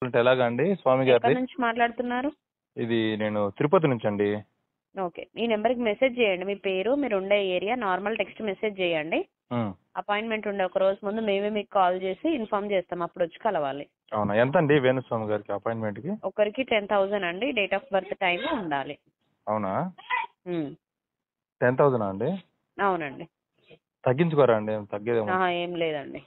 అంటే ఎలాగండి స్వామి ఎక్కడి గారిది నుంచి మాట్లాడుతున్నారు ఇది నేను తిరుపతి నుంచి అండి ఓకే ఈ నెంబర్కి మెసేజ్ చేయండి మీ పేరు మీరు ఉండే ఏరియా నార్మల్ టెక్స్ట్ మెసేజ్ చేయండి ఉమ్, అపాయింట్మెంట్ ఉండే ఒక రోజు ముందు మేమే మీకు కాల్ చేసి ఇన్ఫార్మ్ చేస్తాం అప్పుడు వచ్చి కలవాలి అవునా ఎంత అండి వేణుస్వామి గారికి అపాయింట్మెంట్కి ఒకరికి టెన్ థౌజండ్ అండి డేట్ ఆఫ్ బర్త్ టైం ఉండాలి అవునా ఉమ్, టెన్ థౌసండ్ అండి అవునండి తగ్గించుకోరా అండి ఏం తగ్గేదేమో ఆహా, ఏం లేదండి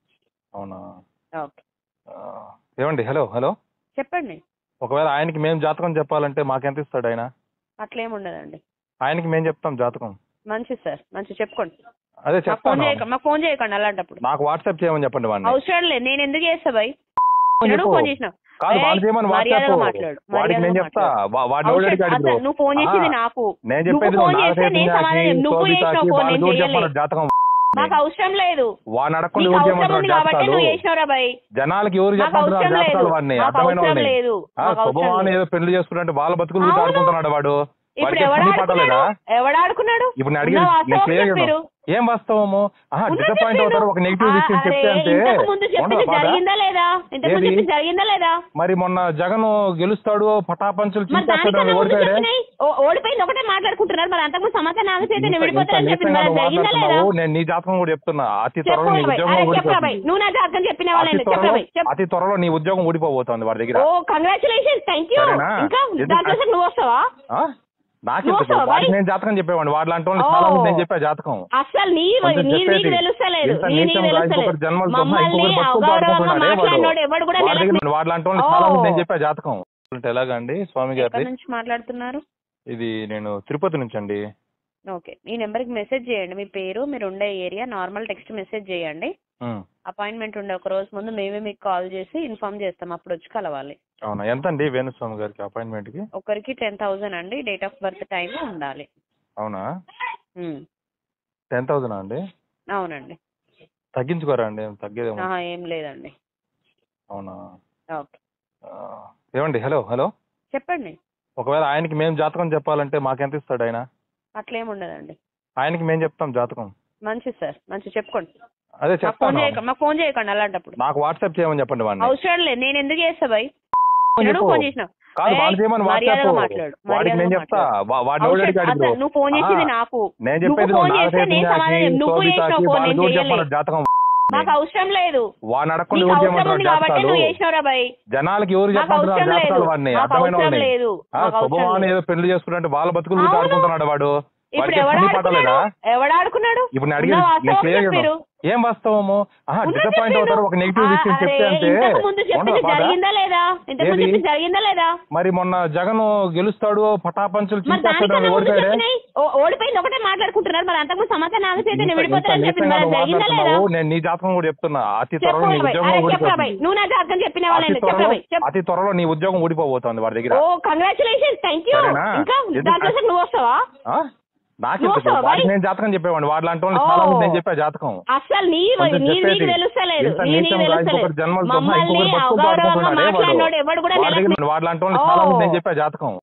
అవునా ఓకే ఆ, ఏమండి హలో హలో చెప్పండి ఒకవేళ ఆయనకి మేము జాతకం చెప్పాలంటే మాకెంత ఇస్తాడు ఆయన అట్లేం ఉండదండి ఆయనకి మేము చెప్తాం జాతకం మంచిది సార్ మంచి చెప్పుకోండి అదే మాకు ఫోన్ చెప్తాను చేయకండి మాకు ఫోన్ చేయకండి అలాంటప్పుడు నాకు వాట్సాప్ చేయమని చెప్పండి వాడిని అవసరం లేదు నేను ఎందుకు చేస్తా భయ్ చెప్పు. ఎన్నడూ ఫోన్ చేసినావు కాదు ఏయ్, వాడు చేయమని మర్యాదగా వాట్సాప్ మాట్లాడు వాడికి నేను మర్యాదగా చెప్తా మాట్లాడు. వా- వాడిని అవసరం- ఎవడు అడిగాడు అసలు నువ్వు ఫోన్ చేసింది ఆహా. నాకు నేను నువ్వు చెప్పేది ఫోన్ నువ్వు చేస్తే నేను నాగచైతన్యకి, సమాధానం నువ్వు శోభితకి, చేసినావు ఫోన్ వాళ్ళకి నేను ఎవరు చేయలే చెప్పమన్నారు జాతకం మాకు అవసరం లేదు వాడిని అడగకుండా నీకు ఎవరు అవసరం చెప్పమంటారు ఉంది కాబట్టి జాతకాలు నువ్వు చేసినావురా భయ్ జనాలకి ఎవరు మాకు చెప్పమంటారు అవసరం లేదు జాతకాలు వాడిని మాకు అర్థమైన అవసరం వాడిని లేదు ఆ, మాకు అవసరం శుభమాని లేదు ఏదో పెళ్లి చేసుకుంటే వాళ్ళ బతుకులు అవును. ఆడుకుంటున్నాడు వాడు ఇప్పుడు వాడికి ఎవడు పని పట్టలేదా ఆడుకున్నాడు ఎవడు ఆడుకున్నాడు ఇప్పుడు నేను అడిగి ఉన్న నేను వాస్తవం క్లియర్ చెప్పారు ఏం వాస్తవము ఆహా ఉన్నది డిసప్పాయింట్ చెప్పారు. అవుతారు ఒక నెగిటివ్ ఆ, విషయం అరే, చెప్తే అంటే ఇంతకు ముందు చెప్పింది ఉండదా బాధ? జరిగిందా లేదా ఇంతకు ముందు ఏది? చెప్పింది జరిగిందా లేదా మరి మొన్న జగన్ గెలుస్తాడు పటాపంచులు మరి చింపేస్తాడు దానికన్నా ముందు ఓడిపోయాడే చెప్పినాయి ఓ- ఓడిపోయింది ఒకటే మాట్లాడుకుంటున్నారు మరి అంతకుముందు సమాచారం నాకు చేతి ఇంత- ఇంత విడిపోతారని చెప్పింది నీచంగా మరి నువ్వు జరిగిందా లేదా మాట్లాడుతున్నావు. నేను నీ జాతకం కూడా చెప్తున్నా అతి త్వరలో చెప్పు నీ భయ్. ఉద్యోగం అరే చెప్పరా ఊడిపోతుంది భయ్ నువ్వు నా జాతకం చెప్పిన అతి వాళ్ళని చెప్పరా త్వరలో భయ్ చెప్పు అతి త్వరలో నీ ఉద్యోగం ఊడిపోబోతోంది వాడి దగ్గర ఓ కంగ్రాచులేషన్స్ థ్యాంక్ యూ సరేనా? ఇంకా ఎందుకు? దానికోసం నువ్వు వస్తావా ఆ? నాకెందుకు మోసమా వాడికి భయ్? నేను జాతకం చెప్పేవాడిని వాడు లాంటి వాళ్ళు ఓ. చాలా మంది నేను చెప్పా జాతకం అసలు నీ కొంచెం నీ నీకు చెప్పేది. తెలుస్తలేదు ఇంత నీ నీకు నీచంగా తెలుస్తలేదు ఇంకొకటి జన్మలు తొమ్మిది, మమ్మల్ని ఇంకొకటి బతుకుతూ అగౌరవంగా ఆడుకుంటున్నాడే వాడు. మాట్లాడినోడు ఎవడు కూడా వాడి నెలకు దగ్గర వాడు లాంటి వాళ్ళు ఓ. చాలా మంది నేను చెప్పా జాతకం అంటే ఎలాగండి స్వామి ఎక్కడి గారిది నుంచి మాట్లాడుతున్నారు ఇది నేను తిరుపతి నుంచి అండి ఓకే ఈ నెంబర్కి మెసేజ్ చేయండి మీ పేరు మీరు ఉండే ఏరియా నార్మల్ టెక్స్ట్ మెసేజ్ చేయండి ఉమ్. అపాయింట్మెంట్ ఉండే ఒక రోజు ముందు మేమే మీకు కాల్ చేసి ఇన్ఫార్మ్ చేస్తాం అప్పుడు వచ్చి కలవాలి అవునా ఎంత అండి వేణుస్వామి గారికి అపాయింట్మెంట్ కి ఒకరికి టెన్ థౌజండ్ అండి డేట్ ఆఫ్ బర్త్ టైం ఉండాలి అవునా ఉమ్, టెన్ థౌసండ్ అండి అవునండి తగ్గించుకోరా అండి ఏం తగ్గేదేమో ఆహా, ఏం లేదండి అవునా ఓకే ఆ, ఏమండి హలో హలో చెప్పండి ఒకవేళ ఆయనకి మేము జాతకం చెప్పాలంటే మాకెంత ఇస్తాడు ఆయన అట్లేం ఉండదండి ఆయనకి మేము చెప్తాం జాతకం మంచిది సార్ మంచి చెప్పుకోండి అదే మాకు ఫోన్ చెప్తాను చేయకండి మాకు ఫోన్ చేయకండి అలాంటప్పుడు నాకు వాట్సాప్ చేయమని చెప్పండి వాడిని అవసరం లేదు నేను ఎందుకు చేస్తా భయ్ ఎన్నడూ చెప్పు. ఫోన్ చేసినావు కాదు ఏయ్, వాడు చేయమని మర్యాదగా వాట్సాప్ మాట్లాడు వాడికి నేను మర్యాదగా చెప్తా మాట్లాడు. వా- వాడిని ఎవడు అవసరం- అడిగాడు అసలు ఇప్పుడు? నువ్వు ఫోన్ చేసింది ఆ, నాకు నేను నువ్వు చెప్పేది ఫోన్ నువ్వు చేస్తే నేను నాగచైతన్యకి, సమాధానం నువ్వు శోభితకి, చేసినావు ఫోన్ వాళ్ళకి నేను ఎవరు చేయలే చెప్పమన్నారు జాతకం మాకు అవసరం లేదు వాడిని అడగకుండా నీకు ఎవరు అవసరం చేయమంటారు ఉంది కాబట్టి జాతకాలు నువ్వు చేసినావురా భయ్ జనాలకి ఎవరు మాకు చెప్పమంటారు అవసరం లేదు జాతకాలు వాడిని మాకు అర్థమైన అవసరం వాడిని లేదు ఆ, మాకు అవసరం శుభమాని లేదు ఏదో పెళ్లి చేసుకుంటే వాళ్ళ బతుకులు అవును. ఆడుకుంటున్నాడు వాడు ఇప్పుడు వాడికి ఎవడు పని పట్టలేదా ఆడుకున్నాడు ఎవడు ఆడుకున్నాడు ఇప్పుడు నేను ఉన్న అడిగి వాస్తవం నేను క్లియర్ చెప్పారు. ఏం వాస్తవము ఆహా ఉన్నది డిసప్పాయింట్ చెప్పారు. అవుతారు ఒక నెగిటివ్ ఆ, విషయం అరే, చెప్తే అంటే ఇంతకు ముందు చెప్పింది ఉండదా బాధ? జరిగిందా లేదా ఇంతకు ముందు ఏది? చెప్పింది జరిగిందా లేదా మరి మొన్న జగన్ గెలుస్తాడు పటాపంచులు మరి చింపేస్తాడు దానికన్నా ముందు ఓడిపోయాడే చెప్పినాయి ఓ- ఓడిపోయింది ఒకటే మాట్లాడుకుంటున్నారు మరి అంతకుముందు సమాచారం నాకు చేతి ఇంత- ఇంత విడిపోతారని చెప్పింది నీచంగా మరి నువ్వు జరిగిందా లేదా మాట్లాడుతున్నావు. నేను నీ జాతకం కూడా చెప్తున్నా అతి త్వరలో నీ చెప్పు భయ్. ఉద్యోగం అరే చెప్పరా ఊడిపోతుంది భయ్ నువ్వు నా జాతకం చెప్పిన అతి వాళ్ళని చెప్పరా త్వరలో భయ్ చెప్పు అతి త్వరలో నీ ఉద్యోగం ఊడిపోబోతోంది వాడి దగ్గర ఓ కంగ్రాచులేషన్స్ థ్యాంక్ యూ సరేనా? ఇంకా ఎందుకు? దానికోసం నువ్వు వస్తావా ఆ? నాకెందుకు మోసమా వాడికి భయ్? నేను జాతకం చెప్పేవాడిని వాడు లాంటి వాళ్ళు ఓ. చాలా మంది నేను చెప్పా జాతకం అసలు నీ కొంచెం నీ చెప్పేది. నీకు తెలుస్తలేదు ఇంత నీ నీకు నీచంగా ఇంకొకటి తెలుస్తలేదు జన్మలు తొమ్మిది, మమ్మల్ని ఇంకొకటి బతుకుతూ అగౌరవంగా ఆడుకుంటున్నాడే వాడు. మాట్లాడినోడు ఎవడు కూడా వాడి నెలకు దగ్గర వాడు లాంటి వాళ్ళు చాలా మంది నేను చెప్పా జాతకం